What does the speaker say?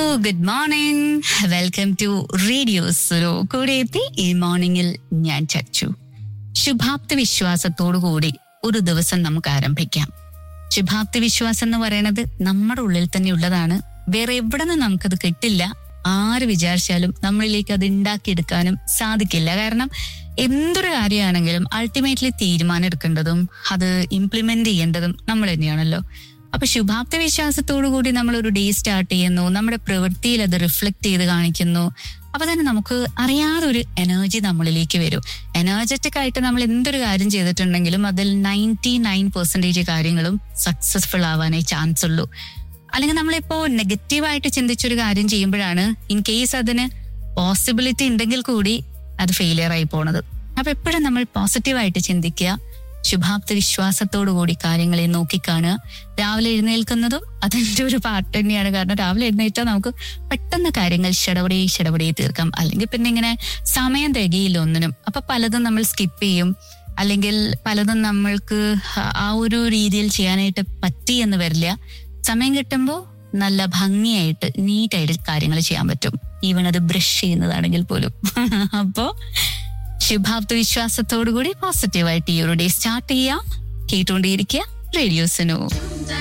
good morning welcome to radio സുരോ കൂടെ എത്തി ഈ മോർണിംഗിൽ ഞാൻ ചച്ചു ശുഭാപ്തി വിശ്വാസത്തോടു കൂടി ഒരു ദിവസം നമുക്ക് ആരംഭിക്കാം ശുഭാപ്തി വിശ്വാസം എന്ന് പറയുന്നത് നമ്മുടെ ഉള്ളിൽ തന്നെ ഉള്ളതാണ് വേറെ എവിടെ നിന്ന് നമുക്കത് കിട്ടില്ല ആര് വിചാരിച്ചാലും നമ്മളിലേക്ക് അത് ഉണ്ടാക്കിയെടുക്കാനും സാധിക്കില്ല കാരണം എന്തൊരു കാര്യമാണെങ്കിലും അൾട്ടിമേറ്റ്ലി തീരുമാനം എടുക്കേണ്ടതും അത് ഇംപ്ലിമെന്റ് ചെയ്യേണ്ടതും നമ്മൾ തന്നെയാണല്ലോ അപ്പൊ ശുഭാപ്തി വിശ്വാസത്തോടു കൂടി നമ്മൾ ഒരു ഡേ സ്റ്റാർട്ട് ചെയ്യുന്നു നമ്മുടെ പ്രവൃത്തിയിൽ അത് റിഫ്ലക്ട് ചെയ്ത് കാണിക്കുന്നു അപ്പൊ തന്നെ നമുക്ക് അറിയാതെ ഒരു എനർജി നമ്മളിലേക്ക് വരും എനർജറ്റിക് ആയിട്ട് നമ്മൾ എന്തൊരു കാര്യം ചെയ്തിട്ടുണ്ടെങ്കിലും അതിൽ നയൻറ്റി നയൻ പെർസെന്റേജ് കാര്യങ്ങളും സക്സസ്ഫുൾ ആവാനേ ചാൻസ് ഉള്ളൂ അല്ലെങ്കിൽ നമ്മളിപ്പോ നെഗറ്റീവായിട്ട് ചിന്തിച്ചൊരു കാര്യം ചെയ്യുമ്പോഴാണ് ഇൻ കേസ് അതിന് പോസിബിലിറ്റി ഉണ്ടെങ്കിൽ കൂടി അത് ഫെയിലിയർ ആയി പോണത് അപ്പൊ എപ്പോഴും നമ്മൾ പോസിറ്റീവായിട്ട് ചിന്തിക്കുക ശുഭാപ്തി വിശ്വാസത്തോടു കൂടി കാര്യങ്ങളെ നോക്കിക്കാണുക രാവിലെ എഴുന്നേൽക്കുന്നതും അതിന്റെ ഒരു പാർട്ട് തന്നെയാണ് കാരണം രാവിലെ എഴുന്നേറ്റാൽ നമുക്ക് പെട്ടെന്ന് കാര്യങ്ങൾ ഷടപടി ഷടപടി തീർക്കാം അല്ലെങ്കിൽ പിന്നെ ഇങ്ങനെ സമയം തികയില്ല ഒന്നിനും അപ്പൊ പലതും നമ്മൾ സ്കിപ്പ് ചെയ്യും അല്ലെങ്കിൽ പലതും നമ്മൾക്ക് ആ ഒരു രീതിയിൽ ചെയ്യാനായിട്ട് പറ്റി എന്ന് വരില്ല സമയം കിട്ടുമ്പോൾ നല്ല ഭംഗിയായിട്ട് നീറ്റായിട്ട് കാര്യങ്ങൾ ചെയ്യാൻ പറ്റും ഈവൻ അത് ബ്രഷ് ചെയ്യുന്നതാണെങ്കിൽ പോലും അപ്പോ ശുഭാപ്തി വിശ്വാസത്തോടു കൂടി പോസിറ്റീവായിട്ട് ഈ ഒരു ഡേ സ്റ്റാർട്ട് ചെയ്യാം കേട്ടുകൊണ്ടേയിരിക്കുക റേഡിയോസിനോ